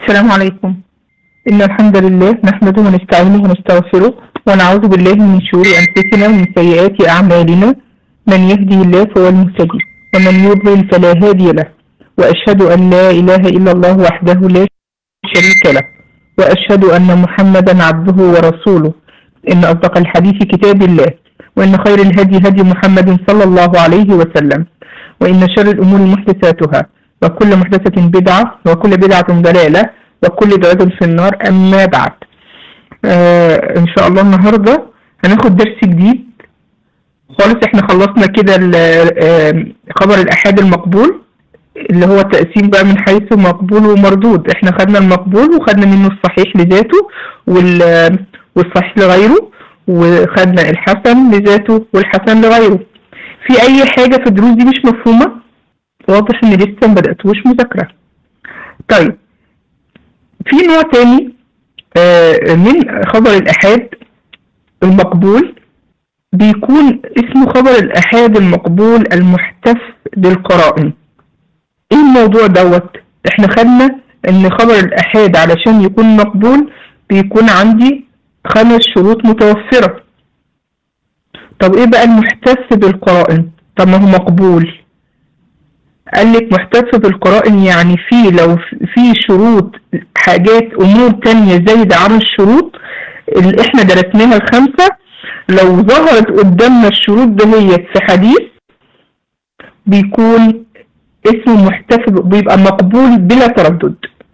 السلام عليكم إن الحمد لله نحمده ونستعينه ونستغفره ونعوذ بالله من شرور أنفسنا ومن سيئات أعمالنا من يهدي الله فهو المهتدي ومن يضلل فلا هادي له وأشهد أن لا إله إلا الله وحده لا شريك له وأشهد أن محمدا عبده ورسوله إن أصدق الحديث كتاب الله وإن خير الهدي هدي محمد صلى الله عليه وسلم وإن شر الأمور محدثاتها وكل محدثة بدعة وكل بدعة ضلالة وكل ضلالة في النار أما بعد آه إن شاء الله النهاردة هناخد درس جديد خالص احنا خلصنا كده ال- آه، خبر الأحاد المقبول اللي هو التقسيم بقى من حيث مقبول ومردود احنا خدنا المقبول وخدنا منه الصحيح لذاته وال- والصحيح لغيره وخدنا الحسن لذاته والحسن لغيره في اي حاجة في الدروس دي مش مفهومة واضح ان لسه ما بدأتوش مذاكرة طيب في نوع تاني آه، من خبر الأحاد المقبول بيكون اسمه خبر الأحاد المقبول المحتف بالقرائن ايه الموضوع دوت احنا خدنا ان خبر الأحاد علشان يكون مقبول بيكون عندي خمس شروط متوفرة طب ايه بقى المحتف بالقرائن طب ما هو مقبول قال لك محتف بالقرائن يعني في لو في شروط حاجات امور تانية زايدة عن الشروط اللي احنا درسناها الخمسة لو ظهرت قدامنا الشروط دهيت في حديث بيكون اسمه محتف بيبقى مقبول بلا تردد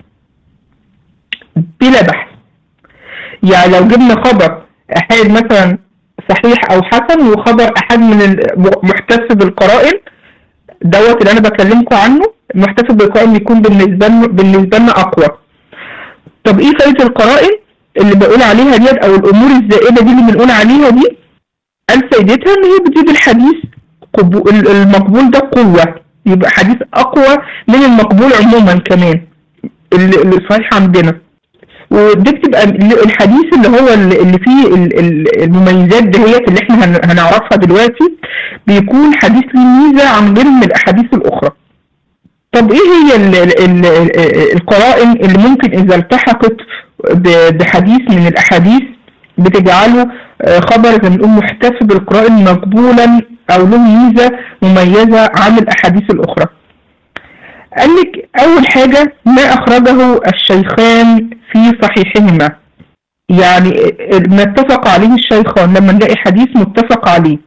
بلا بحث يعني لو جبنا خبر احاد مثلا صحيح او حسن وخبر احاد من المحتف بالقرائن دوت اللي انا بكلمكم عنه المحتفل بالقرائن بيكون بالنسبه لنا بالنسبه لنا اقوى طب ايه فائده القرائن اللي بقول عليها ديت او الامور الزائده دي اللي بنقول عليها دي قال فايدتها ان هي بتزيد الحديث قبو- ال- المقبول ده قوه يبقى حديث اقوى من المقبول عموما كمان اللي اللي صحيح عندنا ودي بتبقى ال- الحديث اللي هو ال- اللي فيه ال- ال- المميزات دهيت اللي احنا هن- هنعرفها دلوقتي بيكون حديث له ميزه عن غيره من الاحاديث الاخرى طب ايه هي ال ال ال القرائن اللي ممكن اذا التحقت ب- بحديث من الاحاديث بتجعله آه، خبر زي ما بنقول محتف بالقرائن مقبولا او له ميزه مميزه عن الاحاديث الاخرى قال لك اول حاجه ما اخرجه الشيخان في صحيحهما يعني ما اتفق عليه الشيخان لما نلاقي حديث متفق عليه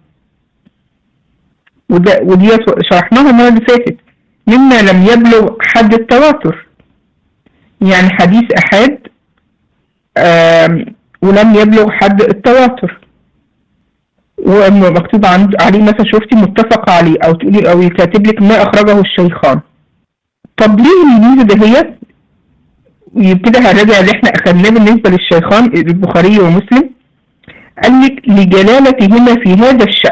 وده ودي شرحناها المره اللي فاتت مما لم يبلغ حد التواتر يعني حديث احاد آم، ولم يبلغ حد التواتر ومكتوب عند عليه مثلا شفتي متفق عليه او تقولي او يكاتب لك ما اخرجه الشيخان طب ليه الميزه دهيت يبتدي هنراجع اللي احنا اخدناه بالنسبه للشيخان البخاري ومسلم قال لك لجلالتهما في هذا الشأن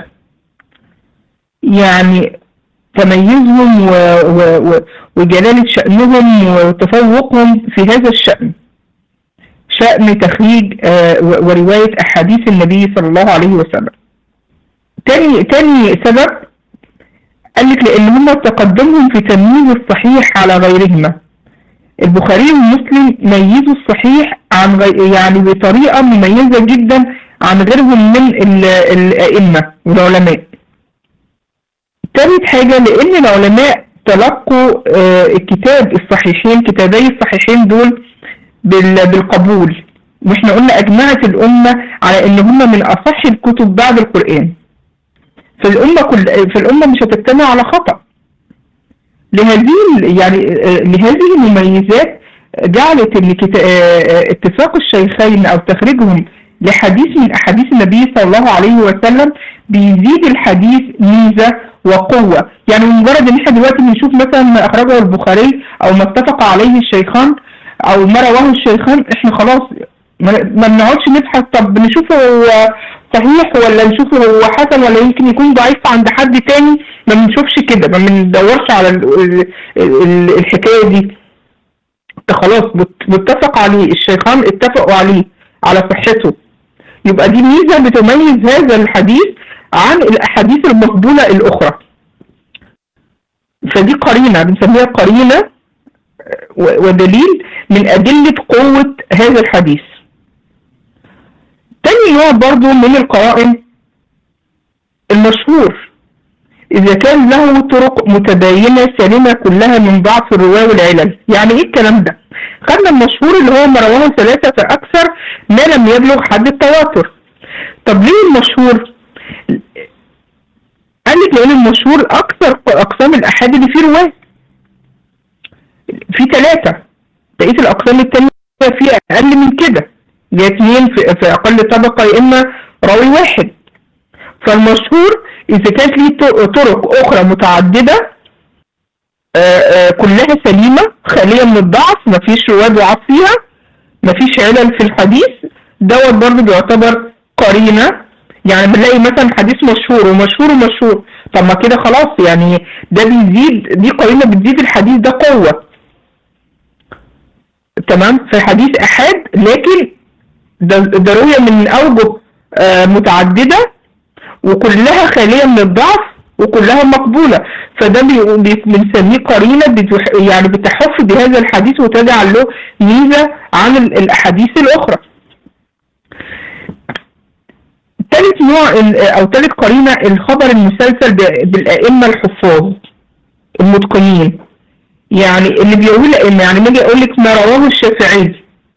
يعني تميزهم و... و... و... وجلالة شأنهم وتفوقهم في هذا الشأن شأن تخريج آه، و- ورواية أحاديث النبي صلى الله عليه وسلم تاني تاني سبب قال لك لأن هم تقدمهم في تمييز الصحيح على غيرهما البخاري ومسلم ميزوا الصحيح عن غي... يعني بطريقة مميزة جدا عن غيرهم من ال... الأئمة والعلماء تالت حاجة لأن العلماء تلقوا آه، الكتاب الصحيحين كتابي الصحيحين دول بال- بالقبول واحنا قلنا أجمعت الأمة على إن هم من أصح الكتب بعد القرآن فالأمة كل فالأمة مش هتجتمع على خطأ لهذه ال- يعني آه، لهذه المميزات جعلت ان كتا- آه، آه، اتفاق الشيخين او تخريجهم لحديث من احاديث النبي صلى الله عليه وسلم بيزيد الحديث ميزه وقوه يعني مجرد ان احنا دلوقتي بنشوف مثلا ما اخرجه البخاري او ما اتفق عليه الشيخان او ما رواه الشيخان احنا خلاص ما ما بنقعدش نبحث طب نشوفه هو صحيح ولا نشوفه هو حسن ولا يمكن يكون ضعيف عند حد تاني ما بنشوفش كده ما بندورش على ال- ال- ال- الحكايه دي ده خلاص مت- متفق عليه الشيخان اتفقوا عليه على صحته يبقى دي ميزه بتميز هذا الحديث عن الاحاديث المقبوله الاخرى فدي قرينه بنسميها قرينه ودليل من أدلة قوة هذا الحديث تاني نوع برضو من القرائن المشهور إذا كان له طرق متباينة سليمة كلها من ضعف الرواة والعلل يعني إيه الكلام ده؟ خدنا المشهور اللي هو ما رواه ثلاثة فأكثر ما لم يبلغ حد التواتر طب ليه المشهور؟ قال لك لأن المشهور أكثر أقسام الأحاد اللي فيه رواه في ثلاثة بقية الأقسام التانية في أقل من كده يا اثنين في أقل طبقة يا إما راوي واحد فالمشهور إذا كانت ليه طرق أخرى متعددة آآ آآ كلها سليمة خالية من الضعف مفيش رواد ضعاف فيها مفيش علل في الحديث دوت برضه بيعتبر قرينة يعني بنلاقي مثلا حديث مشهور ومشهور ومشهور طب ما كده خلاص يعني ده بيزيد دي قرينة بتزيد الحديث ده قوة تمام في حديث أحاد لكن ده, ده رؤية من أوجه متعددة وكلها خالية من الضعف وكلها مقبولة فده بنسميه قرينة يعني بتحف بهذا الحديث وتجعل له ميزة عن الأحاديث الأخرى ثالث نوع أو ثالث قرينة الخبر المسلسل بالأئمة الحفاظ المتقنين يعني اللي بيقول يعني ما اجي اقول لك ما رواه الشافعي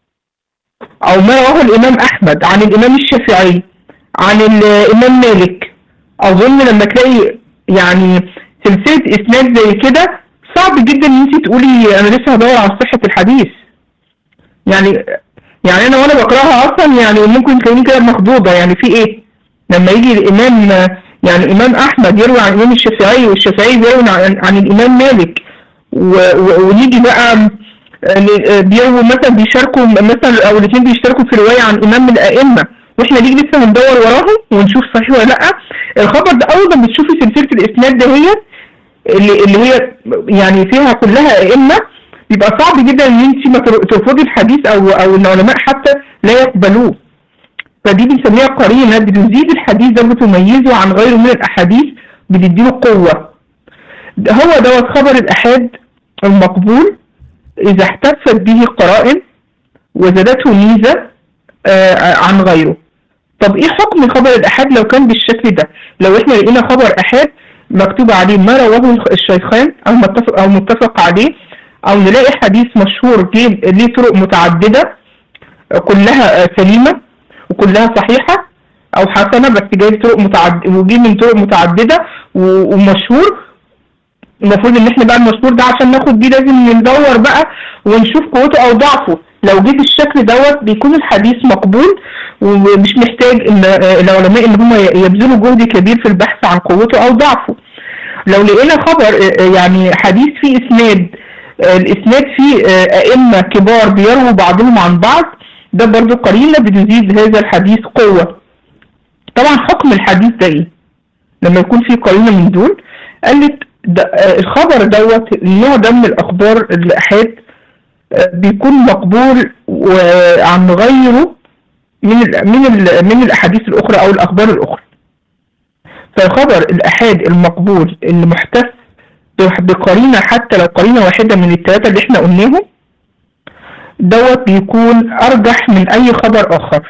او ما رواه الامام احمد عن الامام الشافعي عن الامام مالك اظن لما تلاقي يعني سلسله اسناد زي كده صعب جدا ان انت تقولي انا لسه هدور على صحه الحديث يعني يعني انا وانا بقراها اصلا يعني ممكن تلاقيني كده مخضوضه يعني في ايه لما يجي الامام يعني الامام احمد يروي عن الامام الشافعي والشافعي بيروي عن, عن الامام مالك ونيجي بقى بيرووا مثلا بيشاركوا مثلا او الاثنين بيشتركوا في روايه عن امام من الائمه واحنا نيجي لسه بندور وراهم ونشوف صحيح ولا لا الخبر ده اول ما بتشوفي سلسله الاسناد دهيت اللي, اللي هي يعني فيها كلها ائمه بيبقى صعب جدا ان انت ما ترفضي الحديث او او العلماء حتى لا يقبلوه فدي بنسميها قرينه بتزيد الحديث ده بتميزه عن غيره من الاحاديث بتديله قوه هو دوت خبر الأحاد المقبول إذا احتفت به قرائن وزادته ميزة عن غيره طب ايه حكم خبر الأحاد لو كان بالشكل ده لو احنا لقينا خبر أحاد مكتوب عليه ما رواه الشيخان أو متفق, أو متفق عليه أو نلاقي حديث مشهور ليه طرق متعددة كلها سليمة وكلها صحيحة أو حسنة بس جاي طرق متعددة وجي من طرق متعددة ومشهور المفروض ان احنا بقى المشهور ده عشان ناخد بيه لازم ندور بقى ونشوف قوته او ضعفه لو جه بالشكل دوت بيكون الحديث مقبول ومش محتاج ان العلماء ان هم يبذلوا جهد كبير في البحث عن قوته او ضعفه لو لقينا خبر يعني حديث فيه اسناد الاسناد فيه ائمه كبار بيرووا بعضهم عن بعض ده برضو قرينه بتزيد هذا الحديث قوه طبعا حكم الحديث ده ايه لما يكون في قرينه من دول قالت الخبر دوت النوع ده من الاخبار الاحاد بيكون مقبول عن غيره من ال من ال من الاحاديث الاخرى او الاخبار الاخرى فخبر الاحاد المقبول اللي محتف بقرينه حتى لو قرينه واحده من الثلاثه اللي احنا قلناهم دوت بيكون ارجح من اي خبر اخر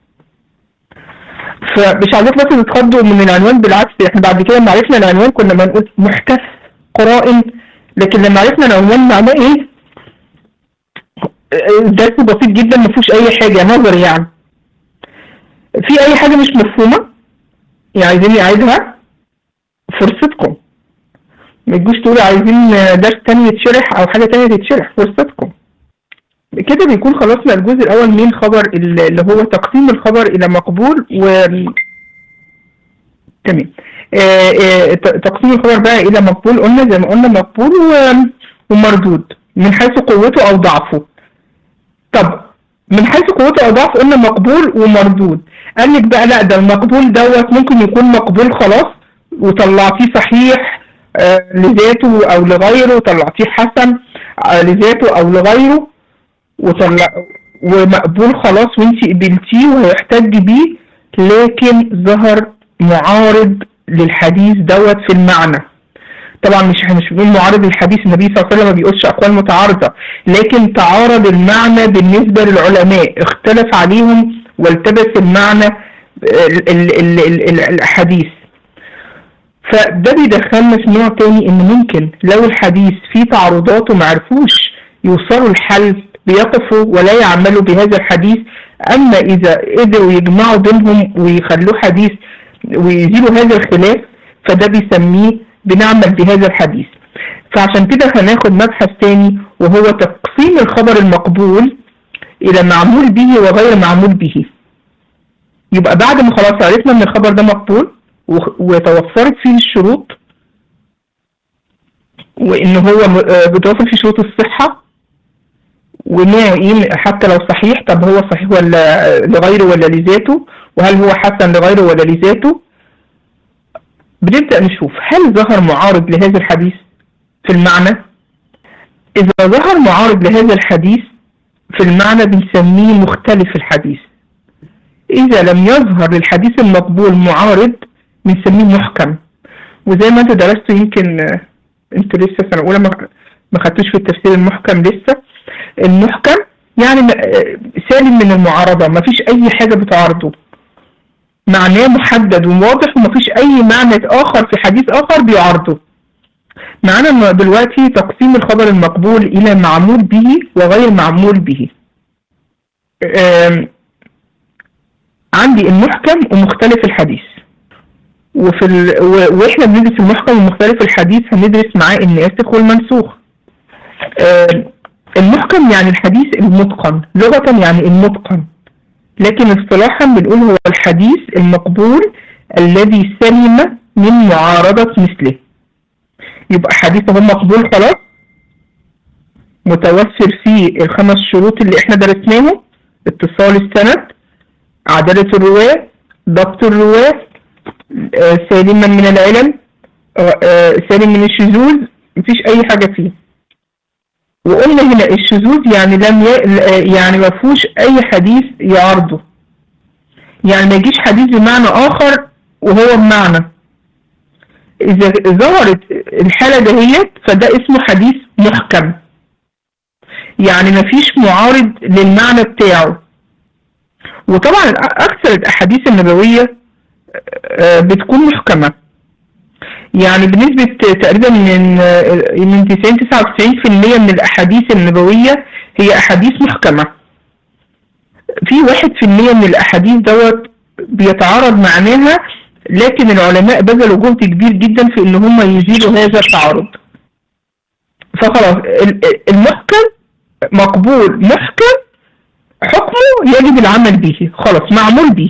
فمش عايزاك بس تتخضوا من العنوان بالعكس احنا بعد كده لما عرفنا العنوان كنا بنقول محتف قرائن لكن لما عرفنا العنوان معناه ايه درس بسيط جدا ما فيهوش اي حاجه نظر يعني في اي حاجه مش مفهومه يعني عايزين اعيدها فرصتكم ما تجوش تقولوا عايزين درس تاني يتشرح او حاجه تانية تتشرح فرصتكم كده بيكون خلصنا الجزء الاول من خبر اللي هو تقسيم الخبر الى مقبول و تمام تقسيم الخبر بقى الى مقبول قلنا زي ما قلنا مقبول ومردود من حيث قوته او ضعفه طب من حيث قوته او ضعفه قلنا مقبول ومردود قال لك بقى لا ده المقبول دوت ممكن يكون مقبول خلاص وطلعتيه صحيح لذاته او لغيره وطلعتيه حسن لذاته او لغيره وطلع ومقبول خلاص وانت قبلتيه وهيحتج بيه لكن ظهر معارض للحديث دوت في المعنى طبعا مش احنا مش بنقول معارض الحديث النبي صلى الله عليه وسلم ما بيقولش اقوال متعارضه لكن تعارض المعنى بالنسبه للعلماء اختلف عليهم والتبس المعنى ال- ال- ال- ال- ال- الاحاديث فده بيدخلنا في نوع تاني ان ممكن لو الحديث فيه تعارضات وما عرفوش يوصلوا الحل بيقفوا ولا يعملوا بهذا الحديث اما اذا قدروا يجمعوا بينهم ويخلوه حديث ويزيلوا هذا الخلاف فده بيسميه بنعمل بهذا الحديث فعشان كده هناخد مبحث تاني وهو تقسيم الخبر المقبول الى معمول به وغير معمول به يبقى بعد ما خلاص عرفنا ان الخبر ده مقبول وخ- وتوفرت فيه الشروط وان هو م- آه، بتوفر فيه شروط الصحة ونوعه ايه حتى لو صحيح طب هو صحيح ولا لغيره ولا لذاته وهل هو حسن لغيره ولا لذاته بنبدأ نشوف هل ظهر معارض لهذا الحديث في المعنى إذا ظهر معارض لهذا الحديث في المعنى بنسميه مختلف الحديث إذا لم يظهر للحديث المقبول معارض بنسميه محكم وزي ما انت درست يمكن آه، انتوا لسه سنة أولى ما ما خدتوش في التفسير المحكم لسه المحكم يعني م- آه، سالم من المعارضة ما فيش أي حاجة بتعارضه معناه محدد وواضح ومفيش أي معنى آخر في حديث آخر بيعارضه معانا دلوقتي تقسيم الخبر المقبول إلى معمول به وغير معمول به آم، عندي المحكم ومختلف الحديث وفي ال... و... واحنا بندرس المحكم ومختلف الحديث هندرس معاه الناسخ والمنسوخ آم، المحكم يعني الحديث المتقن لغة يعني المتقن لكن اصطلاحا بنقول هو الحديث المقبول الذي سلم من معارضة مثله يبقى حديثه مقبول خلاص متوفر فيه الخمس شروط اللي احنا درسناهم اتصال السند عدالة الرواة ضبط الرواة آه، سالما من العلل آه، آه، سالم من الشذوذ مفيش اي حاجة فيه وقلنا هنا الشذوذ يعني لم ي... يعني ما فيهوش اي حديث يعارضه يعني ما يجيش حديث بمعنى اخر وهو بمعنى اذا ظهرت الحالة دهيت فده اسمه حديث محكم يعني ما فيش معارض للمعنى بتاعه وطبعا اكثر الاحاديث النبوية آه، بتكون محكمة يعني بنسبة تقريبا من من 90 99% من الأحاديث النبوية هي أحاديث محكمة. في واحد في المية من الأحاديث دوت بيتعارض معناها لكن العلماء بذلوا جهد كبير جدا في إن هم يزيلوا هذا التعارض. فخلاص ال- المحكم مقبول محكم حكمه يجب العمل به خلاص معمول به.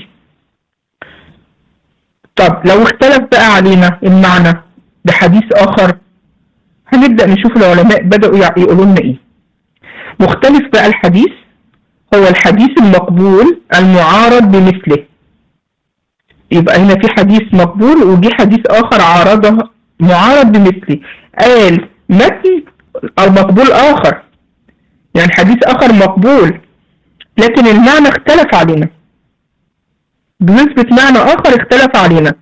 طب لو اختلف بقى علينا المعنى بحديث آخر هنبدأ نشوف العلماء بدأوا يع- يقولوا لنا إيه مختلف بقى الحديث هو الحديث المقبول المعارض بمثله يبقى هنا في حديث مقبول وجي حديث آخر عارضه معارض بمثله قال متن أو مقبول آخر يعني حديث آخر مقبول لكن المعنى اختلف علينا بنسبة معنى آخر اختلف علينا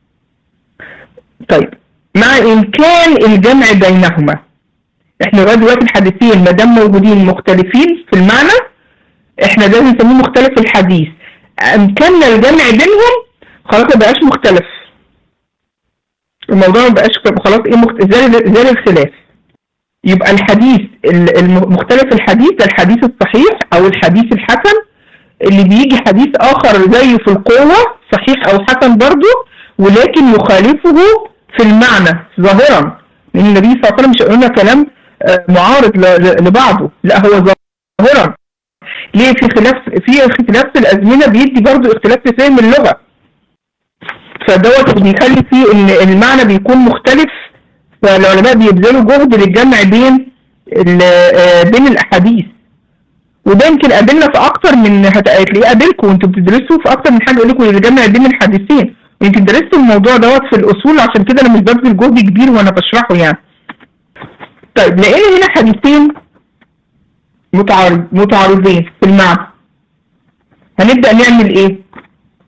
طيب مع إمكان الجمع بينهما احنا لغاية دلوقتي الحديثين ما دام موجودين مختلفين في المعنى احنا ده بنسميه مختلف الحديث أمكننا الجمع بينهم خلاص ما بقاش مختلف الموضوع ما بقاش خلاص ايه مخت... زال زال الخلاف يبقى الحديث ال- الم- مختلف الحديث ده الحديث الصحيح او الحديث الحسن اللي بيجي حديث اخر زيه في القوة صحيح او حسن برضه ولكن يخالفه في المعنى ظاهرا لان النبي صلى الله عليه وسلم مش قلنا كلام آه، معارض ل- ل- لبعضه لا هو ظاهرا ليه في خلاف في اختلاف في الازمنه بيدي برضه اختلاف في فهم اللغه فدوت بيخلي فيه ان المعنى بيكون مختلف فالعلماء بيبذلوا جهد للجمع بين ال- آه، بين الاحاديث وده يمكن قابلنا في اكتر من هت- هتلاقيه قابلكم وانتوا بتدرسوا في اكتر من حاجه يقول لكم الجمع بين الحديثين يمكن درست الموضوع دوت في الاصول عشان كده انا مش ببذل جهد كبير وانا بشرحه يعني طيب لقينا هنا حديثين متعارض متعارضين في المعنى هنبدا نعمل ايه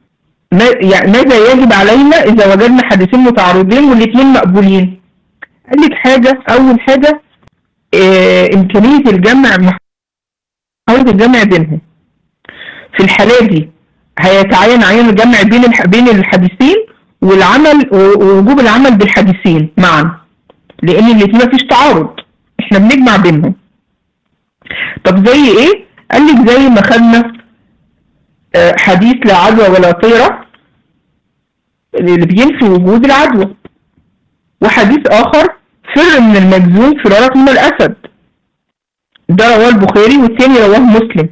ما يعني ماذا يجب علينا اذا وجدنا حديثين متعارضين والاثنين مقبولين قال لك حاجة أول حاجة آه إمكانية الجمع محاولة الجمع بينهم في الحالة دي هيتعين عين الجمع بين الح... بين الحديثين والعمل ووجوب العمل بالحديثين معا لأن الاتنين مفيش تعارض احنا بنجمع بينهم طب زي ايه؟ قال لك زي ما خدنا آه حديث لا عدوى ولا طيرة اللي بينفي وجود العدوى وحديث آخر فر من المجزوم فرارك من الأسد ده رواه البخاري والتاني رواه مسلم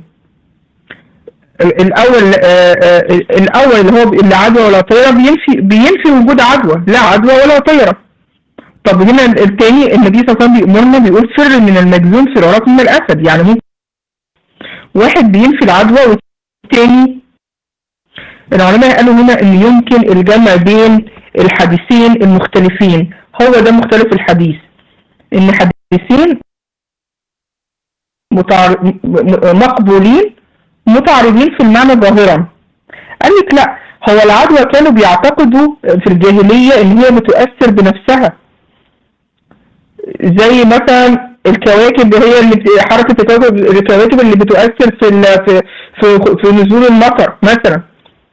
الأول آآ آآ الأول اللي هو اللي عدوى ولا طيرة بينفي بينفي وجود عدوى لا عدوى ولا طيرة طب هنا التاني النبي صلى الله عليه وسلم بيأمرنا بيقول فر من المجزوم فرارك من الأسد يعني ممكن واحد بينفي العدوى والتاني العلماء قالوا هنا ان يمكن الجمع بين الحديثين المختلفين هو ده مختلف الحديث ان حديثين متعر... مقبولين متعارضين في المعنى ظاهرا قال لك لا هو العدوى كانوا بيعتقدوا في الجاهلية ان هي بتؤثر بنفسها زي مثلا الكواكب هي اللي حركة الكواكب اللي بتؤثر في في في, في نزول المطر مثلا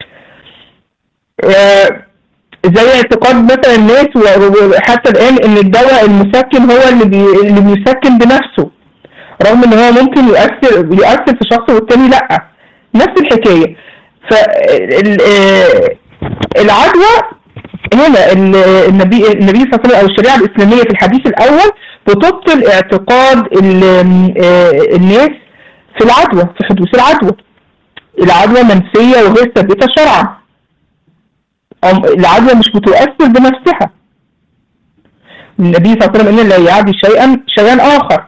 زي اعتقاد مثلا الناس وحتى الان ان الدواء المسكن هو اللي بي اللي بيسكن بنفسه رغم ان هو ممكن يؤثر يؤثر في شخص والتاني لا نفس الحكايه ف العدوى هنا النبي النبي صلى الله عليه وسلم او الشريعه الاسلاميه في الحديث الاول بتبطل اعتقاد الناس في العدوى في حدوث العدوى العدوى منسيه وغير ثابته شرعا العدوى مش بتؤثر بنفسها النبي صلى الله عليه وسلم ان لا يعدي شيئا شيئا اخر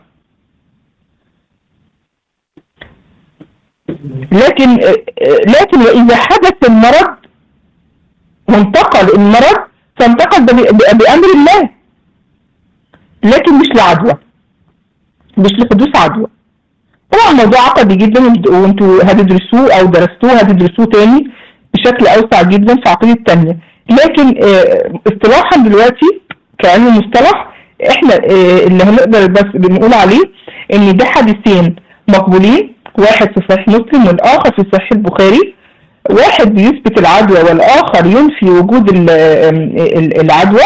لكن لكن واذا حدث المرض وانتقل المرض فانتقل بامر الله لكن مش لعدوى مش لحدوث عدوى طبعا الموضوع عقدي جدا وانتوا هتدرسوه او درستوه هتدرسوه تاني بشكل اوسع جدا في عقيدة تانية لكن اصطلاحا دلوقتي كعلم مصطلح احنا اللي هنقدر بس بنقول عليه ان ده حديثين مقبولين واحد في صحيح مسلم والاخر في صحيح البخاري واحد بيثبت العدوى والاخر ينفي وجود العدوى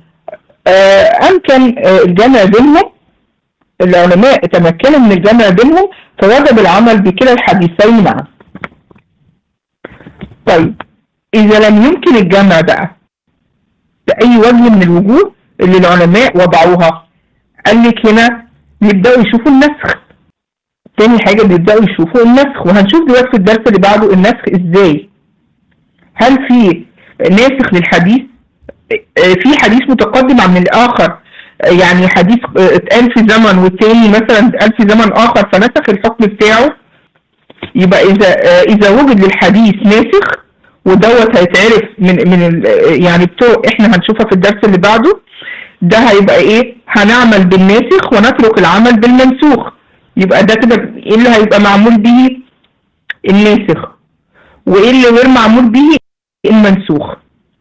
امكن الجمع بينهم العلماء تمكنوا من الجمع بينهم فوجب العمل بكلا الحديثين معا طيب إذا لم يمكن الجمع بقى بأي وجه من الوجوه اللي العلماء وضعوها قال لك هنا يبدأوا يشوفوا النسخ تاني حاجة بيبدأوا يشوفوا النسخ وهنشوف دلوقتي في الدرس اللي بعده النسخ ازاي هل في ناسخ للحديث في حديث متقدم عن الآخر يعني حديث اتقال في زمن والتاني مثلا اتقال في زمن آخر فنسخ الحكم بتاعه يبقى إذا إذا وجد للحديث ناسخ ودوت هيتعرف من من يعني بتوع احنا هنشوفها في الدرس اللي بعده ده هيبقى ايه هنعمل بالناسخ ونترك العمل بالمنسوخ يبقى ده كده ايه اللي هيبقى معمول به الناسخ وايه اللي غير معمول به المنسوخ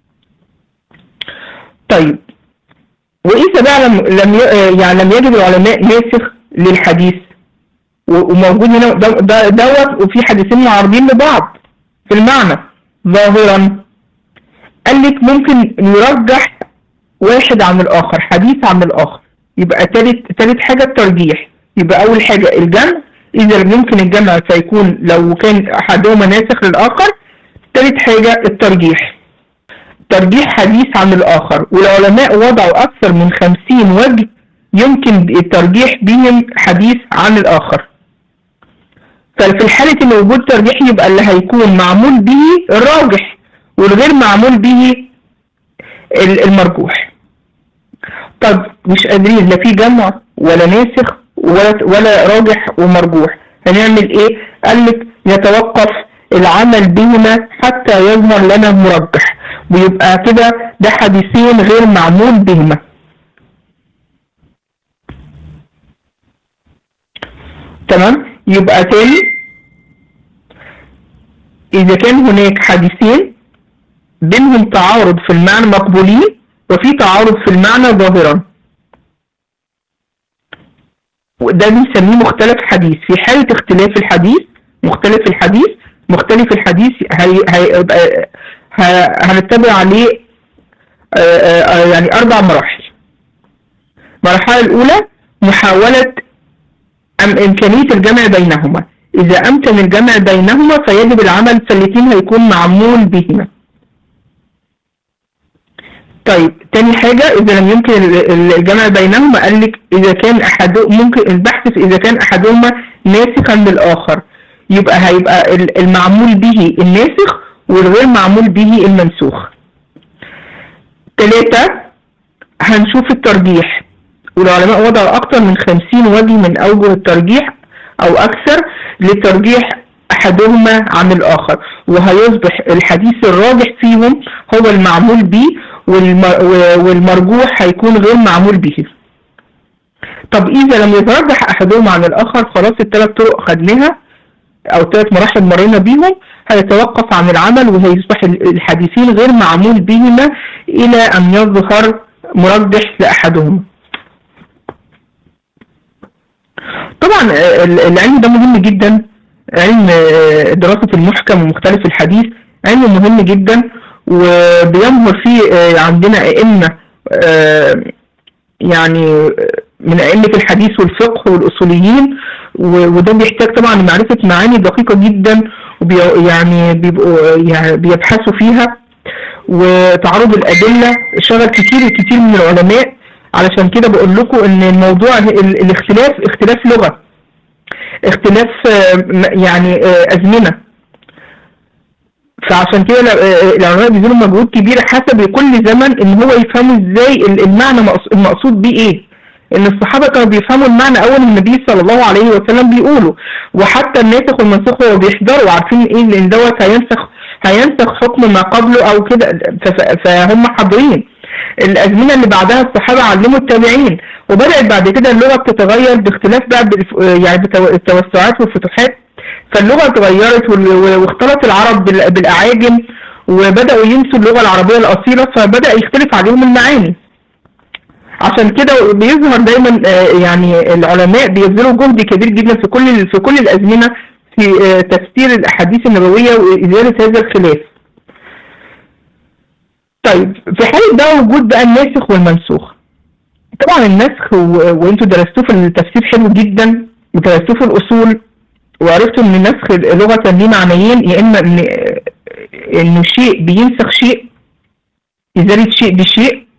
طيب واذا بقى لم لم يعني لم يجد العلماء ناسخ للحديث وموجود هنا دوت وفي حديثين معارضين لبعض في المعنى ظاهرا قال لك ممكن يرجح واحد عن الاخر حديث عن الاخر يبقى تالت تالت حاجه الترجيح يبقى اول حاجه الجمع اذا لم يمكن الجمع فيكون لو كان احدهما ناسخ للاخر تالت حاجه الترجيح ترجيح حديث عن الاخر والعلماء وضعوا اكثر من خمسين وجه يمكن الترجيح بهم حديث عن الاخر ففي الحالة ان وجود ترجيح يبقى اللي هيكون معمول به الراجح والغير معمول به المرجوح طب مش قادرين لا في جمع ولا ناسخ ولا ولا راجح ومرجوح هنعمل ايه قال لك يتوقف العمل بهما حتى يظهر لنا مرجح ويبقى كده ده حديثين غير معمول بهما تمام يبقى تاني إذا كان هناك حديثين بينهم تعارض في المعنى مقبولين وفي تعارض في المعنى ظاهرا وده بنسميه مختلف حديث في حالة اختلاف الحديث مختلف الحديث مختلف الحديث هي هيبقى ه- هنتبع عليه آه، آه، آه، يعني أربع مراحل المرحلة الأولى محاولة أم إمكانية الجمع بينهما إذا أمكن الجمع بينهما فيجب العمل فالاتنين هيكون معمول بهما طيب تاني حاجة إذا لم يمكن ال- ال- الجمع بينهما قال لك إذا كان أحد ممكن البحث في إذا كان أحدهما ناسخا للآخر يبقى هيبقى ال- المعمول به الناسخ والغير معمول به المنسوخ ثلاثة هنشوف الترجيح والعلماء وضعوا أكثر من خمسين وجه من أوجه الترجيح أو أكثر لترجيح أحدهما عن الآخر وهيصبح الحديث الراجح فيهم هو المعمول به والم- و- والمرجوح هيكون غير معمول به طب إذا لم يترجح أحدهما عن الآخر خلاص الثلاث طرق خدناها أو ثلاث مراحل مرينا بيهم هيتوقف عن العمل وهيصبح ال- الحديثين غير معمول بهما إلى أن يظهر مرجح لأحدهما طبعا آه، ال- العلم ده مهم جدا علم آه، دراسة المحكم ومختلف الحديث علم مهم جدا وبيظهر فيه آه، عندنا أئمة آه، يعني من أئمة الحديث والفقه والأصوليين و- وده بيحتاج طبعا لمعرفة معاني دقيقة جدا وبي يعني بيبقوا يعني بيبحثوا فيها وتعرض الأدلة شغل كتير كتير من العلماء علشان كده بقول لكم ان الموضوع ال- الاختلاف اختلاف لغة اختلاف آه، م- يعني آه، أزمنة فعشان كده ل- آه، العلماء بيبذلوا مجهود كبير حسب كل زمن ان هو يفهموا ازاي ال- المعنى مقص- المقصود بيه ايه ان الصحابة كانوا بيفهموا المعنى اول النبي صلى الله عليه وسلم بيقوله وحتى الناسخ والمنسوخ هو بيحضروا عارفين ايه ان دوت هينسخ هينسخ حكم ما قبله او كده ف- ف- فهم حاضرين الازمنه اللي بعدها الصحابه علموا التابعين وبدات بعد كده اللغه بتتغير باختلاف بقى بالف- يعني بتو- التوسعات والفتوحات فاللغه اتغيرت وال- و- واختلط العرب بال- بالاعاجم وبداوا ينسوا اللغه العربيه الاصيله فبدا يختلف عليهم المعاني عشان كده بيظهر دايما آه، يعني العلماء بيبذلوا جهد كبير جدا في كل في كل الازمنه في آه، تفسير الاحاديث النبويه وازاله هذا الخلاف. طيب في حاله بقى وجود بقى الناسخ والمنسوخ. طبعا النسخ و- وانتوا درستوه في التفسير حلو جدا ودرستوه في الاصول وعرفتوا ان النسخ لغه ليه معنيين يا اما ان انه شيء بينسخ شيء ازاله شيء بشيء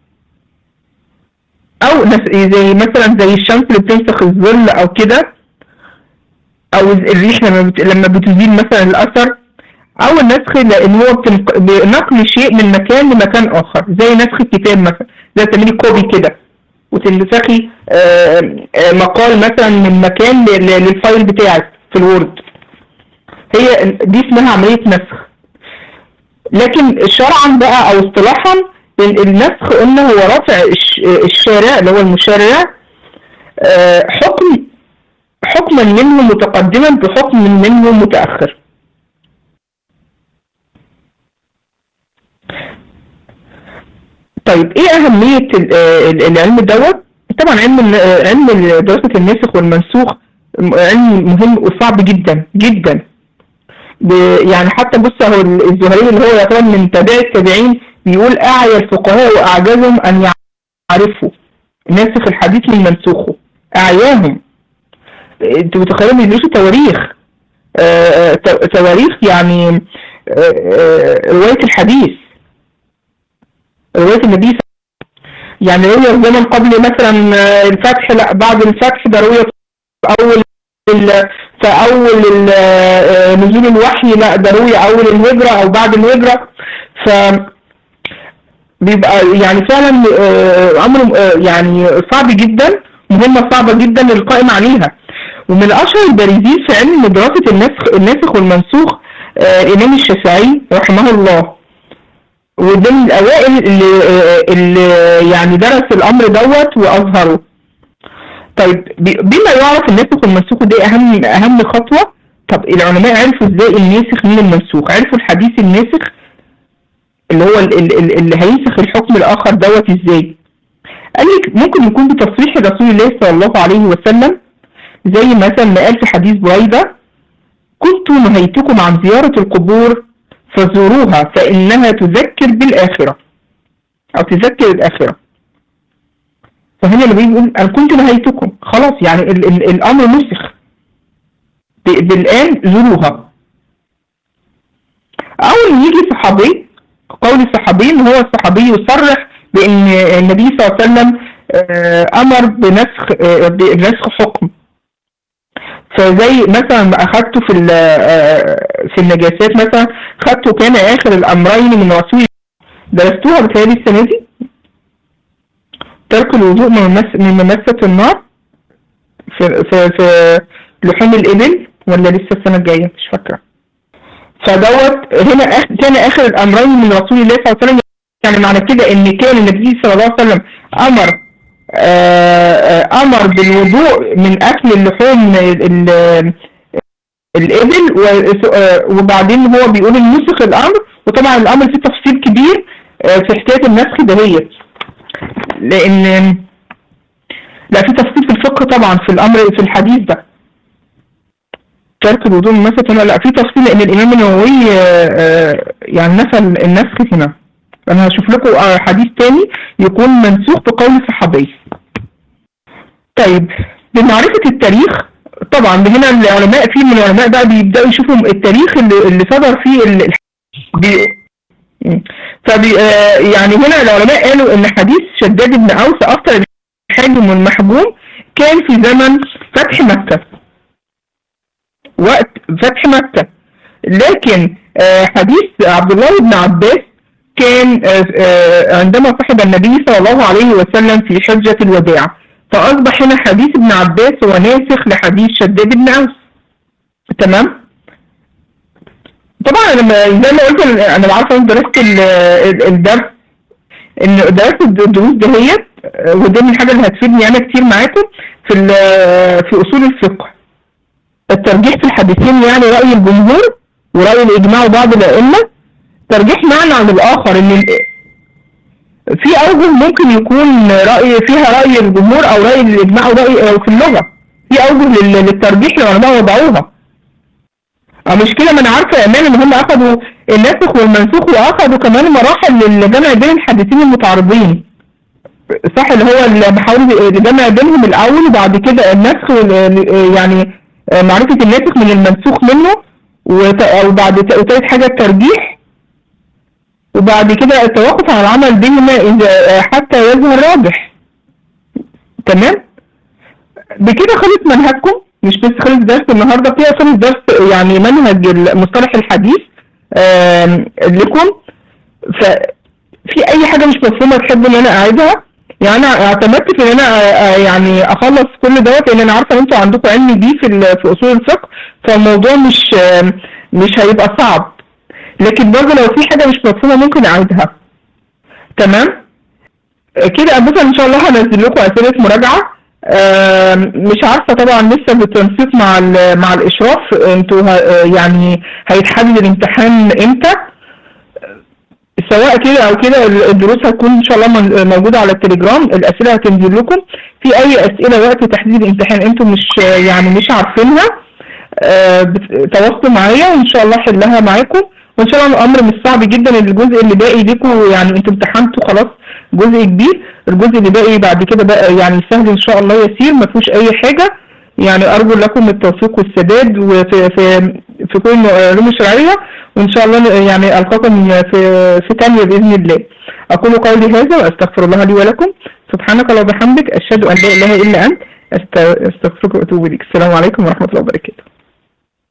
او نس- زي مثلا زي الشمس اللي بتنسخ الظل او كده او الريح لما بت... لما بتزيل مثلا الاثر او النسخ لان هو بتنق... بنقل شيء من مكان لمكان اخر زي نسخ الكتاب مثلا زي تعملي كوبي كده وتنسخي آه، آه، مقال مثلا من مكان ل- ل- للفايل بتاعك في الوورد هي دي اسمها عملية نسخ لكن شرعا بقى او اصطلاحا ال- النسخ قلنا هو رفع الش- الشارع اللي هو المشرع آه، حكم حكما منه متقدما بحكم منه متأخر طيب ايه اهمية ال- آه، ال- العلم دوت طبعا علم ال- آه، علم ال- دراسة الناسخ والمنسوخ م- علم مهم وصعب جدا جدا ب- يعني حتى بص اهو الزهري اللي هو يعتبر من تابع التابعين بيقول اعيا الفقهاء واعجزهم ان يعرفوا ناسخ الحديث من منسوخه اعياهم انتوا متخيلين بيدرسوا تواريخ آه، آه، تو- تواريخ يعني آه، آه، رواية الحديث رواية النبي صلى يعني رؤية الزمن قبل مثلا آه، الفتح لا بعد الفتح ده رؤية أول ال- في أول ال- آه، نزول الوحي لا ده رؤية أول الهجرة أو بعد الهجرة ف بيبقى يعني فعلا آه، أمر آه، يعني صعب جدا مهمة صعبة جدا القائم عليها ومن أشهر البارزين في علم دراسة النسخ الناسخ والمنسوخ آه، الإمام الشافعي رحمه الله وده من الأوائل اللي, اللي يعني درس الأمر دوت وأظهره طيب ب- بما يعرف الناسخ والمنسوخ دي أهم أهم خطوة طب العلماء عرفوا إزاي الناسخ من المنسوخ عرفوا الحديث الناسخ اللي هو ال- ال- ال- اللي هينسخ الحكم الآخر دوت إزاي قال لك ممكن يكون بتصريح رسول الله صلى الله عليه وسلم زي مثلا ما قال في حديث بريدة كنت نهيتكم عن زيارة القبور فزوروها فإنها تذكر بالآخرة أو تذكر الآخرة فهنا اللي بيقول أنا كنت نهيتكم خلاص يعني ال ال الأمر نسخ بالآن زوروها أول يجي صحابي قول الصحابي إن هو الصحابي يصرح بأن النبي صلى الله عليه وسلم أمر بنسخ بنسخ حكم فزي مثلا اخدته في في النجاسات مثلا خدته كان اخر الامرين من رسول درستوها بتهيألي السنه دي ترك الوضوء من مس من ممسة النار في في في لحوم الإبل ولا لسه السنة الجاية مش فاكرة فدوت هنا أخ... كان آخر الأمرين من رسول الله صلى الله عليه وسلم يعني معنى كده إن كان النبي صلى الله عليه وسلم أمر آآ آآ أمر بالوضوء من أكل اللحوم الإبل وبعدين هو بيقول النسخ الأمر وطبعا الأمر فيه تفصيل كبير في حكاية النسخ دهيت لان لا في تفصيل في الفقه طبعا في الامر في الحديث ده ترك الوضوء من مثلا لا في تفصيل لان الامام النووي يعني نفى النسخ هنا انا هشوف لكم حديث تاني يكون منسوخ بقول الصحابي طيب بمعرفة التاريخ طبعا هنا العلماء في من العلماء بقى بيبداوا يشوفوا التاريخ اللي, اللي صدر فيه ال... فبي يعني هنا العلماء قالوا ان حديث شداد بن اوس افطر الحاجم والمحجوم كان في زمن فتح مكة وقت فتح مكة لكن حديث عبد الله بن عباس كان عندما صحب النبي صلى الله عليه وسلم في حجة الوداع فأصبح هنا حديث ابن عباس هو ناسخ لحديث شداد بن أوس تمام؟ طبعا انا زي ما قلت انا عارفه ان درست الدرس ان درست الدروس دهيت ودي من الحاجه اللي هتفيدني انا كتير معاكم في في اصول الفقه الترجيح في الحديثين يعني راي الجمهور وراي الاجماع وبعض الائمه ترجيح معنى عن الاخر ان في اوجه ممكن يكون راي فيها راي الجمهور او راي الاجماع او راي او في اللغه في اوجه للترجيح العلماء وضعوها مش كده ما انا عارفه يا امان ان هم اخذوا الناسخ والمنسوخ واخذوا كمان مراحل للجمع بين الحديثين المتعارضين صح اللي هو اللي بحاول الجمع بينهم الاول وبعد كده النسخ يعني معرفه الناسخ من المنسوخ منه وبعد وتالت حاجه الترجيح وبعد كده التوقف على العمل بهما اذا حتى يظهر راجح تمام بكده خلص منهجكم مش بس خلص درس النهارده فيها خلص درس يعني منهج مصطلح الحديث لكم ففي اي حاجه مش مفهومه تحبوا ان انا اعيدها يعني انا اعتمدت في ان انا يعني اخلص كل دوت لان انا عارفه ان انتوا عندكم علم بيه في في اصول الفقه فالموضوع مش مش هيبقى صعب لكن برضه لو في حاجه مش مفهومه ممكن اعيدها تمام كده مثلا ان شاء الله هنزل لكم اسئله مراجعه مش عارفه طبعا لسه بالتنسيق مع مع الاشراف انتوا يعني هيتحدد الامتحان امتى سواء كده او كده الدروس هتكون ان شاء الله موجوده على التليجرام الاسئله هتنزل لكم في اي اسئله وقت تحديد الامتحان انتم مش يعني مش عارفينها تواصلوا معايا وان شاء الله احلها معاكم وان شاء الله الامر مش صعب جدا الجزء اللي باقي ليكم يعني انتوا امتحنتوا خلاص جزء كبير الجزء اللي باقي بعد كده بقى يعني سهل ان شاء الله يسير ما فيهوش اي حاجه يعني ارجو لكم التوفيق والسداد وفي في في كل العلوم الشرعيه وان شاء الله يعني القاكم في في تانية باذن الله اقول قولي هذا واستغفر الله لي ولكم سبحانك اللهم وبحمدك اشهد ان لا اله الا انت استغفرك واتوب اليك السلام عليكم ورحمه الله وبركاته